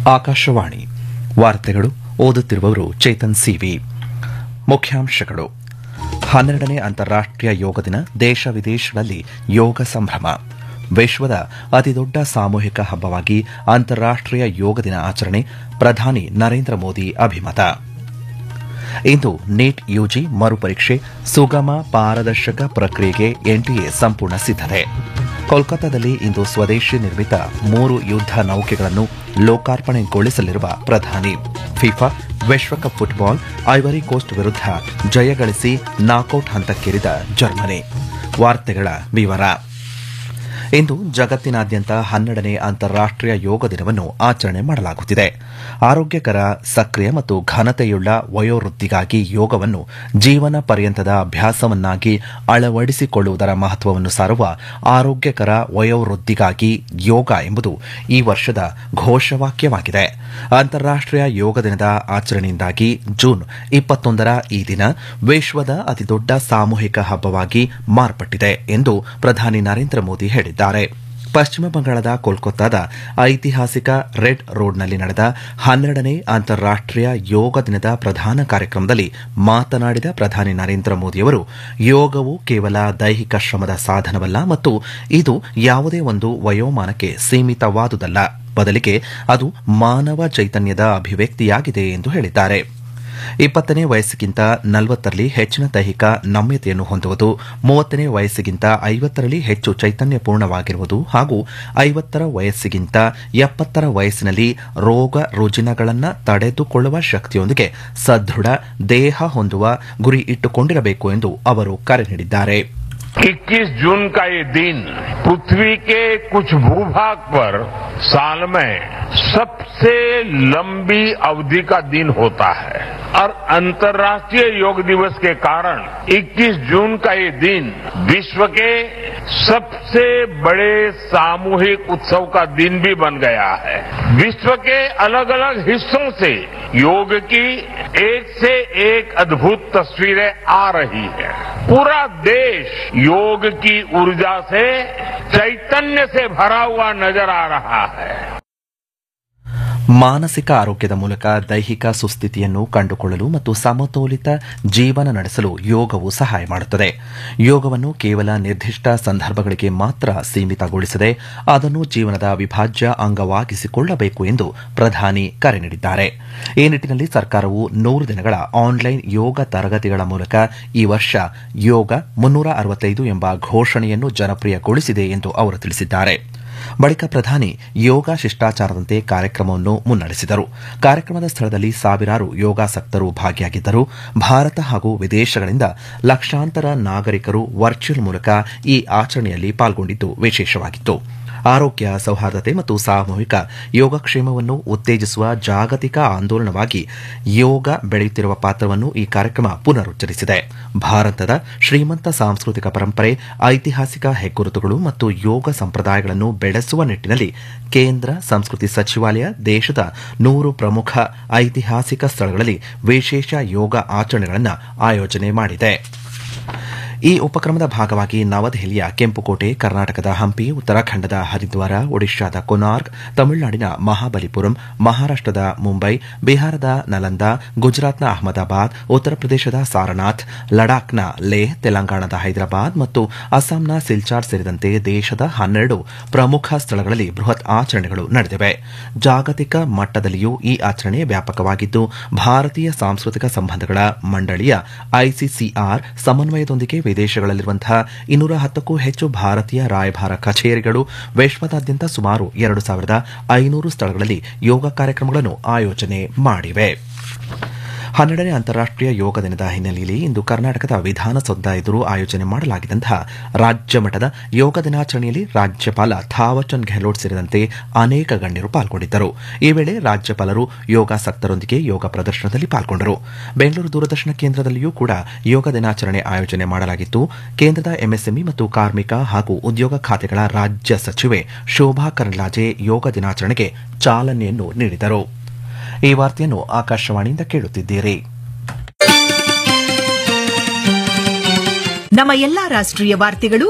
ಆಕಾಶವಾಣಿ ವಾರ್ತೆಗಳು ಓದುತ್ತಿರುವವರು ಚೇತನ್ ಸಿವಿ ಮುಖ್ಯಾಂಶಗಳು ಹನ್ನೆರಡನೇ ಅಂತಾರಾಷ್ಟೀಯ ಯೋಗ ದಿನ ದೇಶ ವಿದೇಶಗಳಲ್ಲಿ ಯೋಗ ಸಂಭ್ರಮ ವಿಶ್ವದ ಅತಿದೊಡ್ಡ ಸಾಮೂಹಿಕ ಹಬ್ಬವಾಗಿ ಅಂತಾರಾಷ್ಟೀಯ ಯೋಗ ದಿನ ಆಚರಣೆ ಪ್ರಧಾನಿ ನರೇಂದ್ರ ಮೋದಿ ಅಭಿಮತ ಇಂದು ನೀಟ್ ಯುಜಿ ಮರುಪರೀಕ್ಷೆ ಸುಗಮ ಪಾರದರ್ಶಕ ಪ್ರಕ್ರಿಯೆಗೆ ಎನ್ಟಿಎ ಸಂಪೂರ್ಣ ಸಿದ್ದತೆ ಕೋಲ್ಕತ್ತಾದಲ್ಲಿ ಇಂದು ಸ್ವದೇಶಿ ನಿರ್ಮಿತ ಮೂರು ಯುದ್ಧ ನೌಕೆಗಳನ್ನು ಲೋಕಾರ್ಪಣೆಗೊಳಿಸಲಿರುವ ಪ್ರಧಾನಿ ಫಿಫಾ ವಿಶ್ವಕಪ್ ಫುಟ್ಬಾಲ್ ಐವರಿ ಕೋಸ್ಟ್ ವಿರುದ್ಧ ಜಯಗಳಿಸಿ ನಾಕೌಟ್ ಹಂತಕ್ಕೇರಿದ ಜರ್ಮನಿ ವಾರ್ತೆಗಳ ವಿವರ ಇಂದು ಜಗತ್ತಿನಾದ್ಯಂತ ಹನ್ನೆರಡನೇ ಅಂತಾರಾಷ್ಟೀಯ ಯೋಗ ದಿನವನ್ನು ಆಚರಣೆ ಮಾಡಲಾಗುತ್ತಿದೆ ಆರೋಗ್ಯಕರ ಸಕ್ರಿಯ ಮತ್ತು ಘನತೆಯುಳ್ಳ ವಯೋವೃದ್ಧಿಗಾಗಿ ಯೋಗವನ್ನು ಜೀವನ ಪರ್ಯಂತದ ಅಭ್ಯಾಸವನ್ನಾಗಿ ಅಳವಡಿಸಿಕೊಳ್ಳುವುದರ ಮಹತ್ವವನ್ನು ಸಾರುವ ಆರೋಗ್ಯಕರ ವಯೋವೃದ್ಧಿಗಾಗಿ ಯೋಗ ಎಂಬುದು ಈ ವರ್ಷದ ಘೋಷವಾಕ್ಯವಾಗಿದೆ ಅಂತಾರಾಷ್ಟೀಯ ಯೋಗ ದಿನದ ಆಚರಣೆಯಿಂದಾಗಿ ಜೂನ್ ಇಪ್ಪತ್ತೊಂದರ ಈ ದಿನ ವಿಶ್ವದ ಅತಿದೊಡ್ಡ ಸಾಮೂಹಿಕ ಹಬ್ಬವಾಗಿ ಮಾರ್ಪಟ್ಟಿದೆ ಎಂದು ಪ್ರಧಾನಿ ನರೇಂದ್ರ ಮೋದಿ ಹೇಳಿದ್ದಾರೆ ಪಶ್ಚಿಮ ಬಂಗಾಳದ ಕೋಲ್ಕತ್ತಾದ ಐತಿಹಾಸಿಕ ರೆಡ್ ರೋಡ್ನಲ್ಲಿ ನಡೆದ ಹನ್ನೆರಡನೇ ಅಂತಾರಾಷ್ಟೀಯ ಯೋಗ ದಿನದ ಪ್ರಧಾನ ಕಾರ್ಯಕ್ರಮದಲ್ಲಿ ಮಾತನಾಡಿದ ಪ್ರಧಾನಿ ನರೇಂದ್ರ ಮೋದಿಯವರು ಯೋಗವು ಕೇವಲ ದೈಹಿಕ ಶ್ರಮದ ಸಾಧನವಲ್ಲ ಮತ್ತು ಇದು ಯಾವುದೇ ಒಂದು ವಯೋಮಾನಕ್ಕೆ ಸೀಮಿತವಾದುದಲ್ಲ ಬದಲಿಗೆ ಅದು ಮಾನವ ಚೈತನ್ಯದ ಅಭಿವ್ಯಕ್ತಿಯಾಗಿದೆ ಎಂದು ಹೇಳಿದ್ದಾರೆ ಇಪ್ಪತ್ತನೇ ವಯಸ್ಸಿಗಿಂತ ನಲವತ್ತರಲ್ಲಿ ಹೆಚ್ಚಿನ ದೈಹಿಕ ನಮ್ಯತೆಯನ್ನು ಹೊಂದುವುದು ಮೂವತ್ತನೇ ವಯಸ್ಸಿಗಿಂತ ಐವತ್ತರಲ್ಲಿ ಹೆಚ್ಚು ಚೈತನ್ಯಪೂರ್ಣವಾಗಿರುವುದು ಹಾಗೂ ಐವತ್ತರ ವಯಸ್ಸಿಗಿಂತ ಎಪ್ಪತ್ತರ ವಯಸ್ಸಿನಲ್ಲಿ ರೋಗ ರುಜಿನಗಳನ್ನು ತಡೆದುಕೊಳ್ಳುವ ಶಕ್ತಿಯೊಂದಿಗೆ ಸದೃಢ ದೇಹ ಹೊಂದುವ ಗುರಿ ಇಟ್ಟುಕೊಂಡಿರಬೇಕು ಎಂದು ಅವರು ಕರೆ ನೀಡಿದ್ದಾರೆ 21 जून का ये दिन पृथ्वी के कुछ भूभाग पर साल में सबसे लंबी अवधि का दिन होता है और अंतर्राष्ट्रीय योग दिवस के कारण 21 जून का ये दिन विश्व के सबसे बड़े सामूहिक उत्सव का दिन भी बन गया है विश्व के अलग अलग हिस्सों से योग की एक से एक अद्भुत तस्वीरें आ रही है पूरा देश योग की ऊर्जा से चैतन्य से भरा हुआ नजर आ रहा है ಮಾನಸಿಕ ಆರೋಗ್ಯದ ಮೂಲಕ ದೈಹಿಕ ಸುಸ್ಥಿತಿಯನ್ನು ಕಂಡುಕೊಳ್ಳಲು ಮತ್ತು ಸಮತೋಲಿತ ಜೀವನ ನಡೆಸಲು ಯೋಗವು ಸಹಾಯ ಮಾಡುತ್ತದೆ ಯೋಗವನ್ನು ಕೇವಲ ನಿರ್ದಿಷ್ಟ ಸಂದರ್ಭಗಳಿಗೆ ಮಾತ್ರ ಸೀಮಿತಗೊಳಿಸದೆ ಅದನ್ನು ಜೀವನದ ಅವಿಭಾಜ್ಯ ಅಂಗವಾಗಿಸಿಕೊಳ್ಳಬೇಕು ಎಂದು ಪ್ರಧಾನಿ ಕರೆ ನೀಡಿದ್ದಾರೆ ಈ ನಿಟ್ಟಿನಲ್ಲಿ ಸರ್ಕಾರವು ನೂರು ದಿನಗಳ ಆನ್ಲೈನ್ ಯೋಗ ತರಗತಿಗಳ ಮೂಲಕ ಈ ವರ್ಷ ಯೋಗ ಮುನ್ನೂರ ಅರವತ್ತೈದು ಎಂಬ ಘೋಷಣೆಯನ್ನು ಜನಪ್ರಿಯಗೊಳಿಸಿದೆ ಎಂದು ಅವರು ತಿಳಿಸಿದ್ದಾರೆ ಬಳಿಕ ಪ್ರಧಾನಿ ಯೋಗ ಶಿಷ್ಟಾಚಾರದಂತೆ ಕಾರ್ಯಕ್ರಮವನ್ನು ಮುನ್ನಡೆಸಿದರು ಕಾರ್ಯಕ್ರಮದ ಸ್ಥಳದಲ್ಲಿ ಸಾವಿರಾರು ಯೋಗಾಸಕ್ತರು ಭಾಗಿಯಾಗಿದ್ದರು ಭಾರತ ಹಾಗೂ ವಿದೇಶಗಳಿಂದ ಲಕ್ಷಾಂತರ ನಾಗರಿಕರು ವರ್ಚುವಲ್ ಮೂಲಕ ಈ ಆಚರಣೆಯಲ್ಲಿ ಪಾಲ್ಗೊಂಡಿದ್ದು ವಿಶೇಷವಾಗಿತ್ತು ಆರೋಗ್ಯ ಸೌಹಾರ್ದತೆ ಮತ್ತು ಸಾಮೂಹಿಕ ಯೋಗಕ್ಷೇಮವನ್ನು ಉತ್ತೇಜಿಸುವ ಜಾಗತಿಕ ಆಂದೋಲನವಾಗಿ ಯೋಗ ಬೆಳೆಯುತ್ತಿರುವ ಪಾತ್ರವನ್ನು ಈ ಕಾರ್ಯಕ್ರಮ ಪುನರುಚ್ಚರಿಸಿದೆ ಭಾರತದ ಶ್ರೀಮಂತ ಸಾಂಸ್ಕೃತಿಕ ಪರಂಪರೆ ಐತಿಹಾಸಿಕ ಹೆಗ್ಗುರುತುಗಳು ಮತ್ತು ಯೋಗ ಸಂಪ್ರದಾಯಗಳನ್ನು ಬೆಳೆಸುವ ನಿಟ್ಟಿನಲ್ಲಿ ಕೇಂದ್ರ ಸಂಸ್ಕೃತಿ ಸಚಿವಾಲಯ ದೇಶದ ನೂರು ಪ್ರಮುಖ ಐತಿಹಾಸಿಕ ಸ್ಥಳಗಳಲ್ಲಿ ವಿಶೇಷ ಯೋಗ ಆಚರಣೆಗಳನ್ನು ಆಯೋಜನೆ ಮಾಡಿದೆ ಈ ಉಪಕ್ರಮದ ಭಾಗವಾಗಿ ನವದೆಹಲಿಯ ಕೆಂಪುಕೋಟೆ ಕರ್ನಾಟಕದ ಹಂಪಿ ಉತ್ತರಾಖಂಡದ ಹರಿದ್ವಾರ ಒಡಿಶಾದ ಕೊನಾರ್ಕ್ ತಮಿಳುನಾಡಿನ ಮಹಾಬಲಿಪುರಂ ಮಹಾರಾಷ್ಟದ ಮುಂಬೈ ಬಿಹಾರದ ನಲಂದ ಗುಜರಾತ್ನ ಅಹಮದಾಬಾದ್ ಉತ್ತರ ಪ್ರದೇಶದ ಸಾರನಾಥ್ ಲಡಾಖ್ನ ಲೇಹ್ ತೆಲಂಗಾಣದ ಹೈದರಾಬಾದ್ ಮತ್ತು ಅಸ್ಸಾಂನ ಸಿಲ್ಚಾರ್ ಸೇರಿದಂತೆ ದೇಶದ ಹನ್ನೆರಡು ಪ್ರಮುಖ ಸ್ಥಳಗಳಲ್ಲಿ ಬೃಹತ್ ಆಚರಣೆಗಳು ನಡೆದಿವೆ ಜಾಗತಿಕ ಮಟ್ಟದಲ್ಲಿಯೂ ಈ ಆಚರಣೆ ವ್ಯಾಪಕವಾಗಿದ್ದು ಭಾರತೀಯ ಸಾಂಸ್ಕೃತಿಕ ಸಂಬಂಧಗಳ ಮಂಡಳಿಯ ಐಸಿಸಿಆರ್ ಸಮನ್ವಯದೊಂದಿಗೆ ವಿದೇಶಗಳಲ್ಲಿರುವಂತಹ ಇನ್ನೂರ ಹತ್ತಕ್ಕೂ ಹೆಚ್ಚು ಭಾರತೀಯ ರಾಯಭಾರ ಕಚೇರಿಗಳು ವಿಶ್ವದಾದ್ಯಂತ ಸುಮಾರು ಎರಡು ಸಾವಿರದ ಐನೂರು ಸ್ಥಳಗಳಲ್ಲಿ ಯೋಗ ಕಾರ್ಯಕ್ರಮಗಳನ್ನು ಆಯೋಜನೆ ಮಾಡಿವೆ ಹನ್ನೆರಡನೇ ಅಂತಾರಾಷ್ಟೀಯ ಯೋಗ ದಿನದ ಹಿನ್ನೆಲೆಯಲ್ಲಿ ಇಂದು ಕರ್ನಾಟಕದ ವಿಧಾನಸೌಧ ಎದುರು ಆಯೋಜನೆ ಮಾಡಲಾಗಿದ್ದಂತಹ ರಾಜ್ಯ ಮಟ್ಟದ ಯೋಗ ದಿನಾಚರಣೆಯಲ್ಲಿ ರಾಜ್ಯಪಾಲ ಥಾವರ್ಚಂದ್ ಗೆಹ್ಲೋಟ್ ಸೇರಿದಂತೆ ಅನೇಕ ಗಣ್ಯರು ಪಾಲ್ಗೊಂಡಿದ್ದರು ಈ ವೇಳೆ ರಾಜ್ಯಪಾಲರು ಯೋಗಾಸಕ್ತರೊಂದಿಗೆ ಯೋಗ ಪ್ರದರ್ಶನದಲ್ಲಿ ಪಾಲ್ಗೊಂಡರು ಬೆಂಗಳೂರು ದೂರದರ್ಶನ ಕೇಂದ್ರದಲ್ಲಿಯೂ ಕೂಡ ಯೋಗ ದಿನಾಚರಣೆ ಆಯೋಜನೆ ಮಾಡಲಾಗಿತ್ತು ಕೇಂದ್ರದ ಎಂಎಸ್ಎಂಇ ಮತ್ತು ಕಾರ್ಮಿಕ ಹಾಗೂ ಉದ್ಯೋಗ ಖಾತೆಗಳ ರಾಜ್ಯ ಸಚಿವೆ ಶೋಭಾ ಕರಂದ್ಲಾಜೆ ಯೋಗ ದಿನಾಚರಣೆಗೆ ಚಾಲನೆಯನ್ನು ನೀಡಿದರು ಈ ವಾರ್ತೆಯನ್ನು ಆಕಾಶವಾಣಿಯಿಂದ ಕೇಳುತ್ತಿದ್ದೀರಿ ನಮ್ಮ ಎಲ್ಲಾ ರಾಷ್ಟ್ರೀಯ ವಾರ್ತೆಗಳು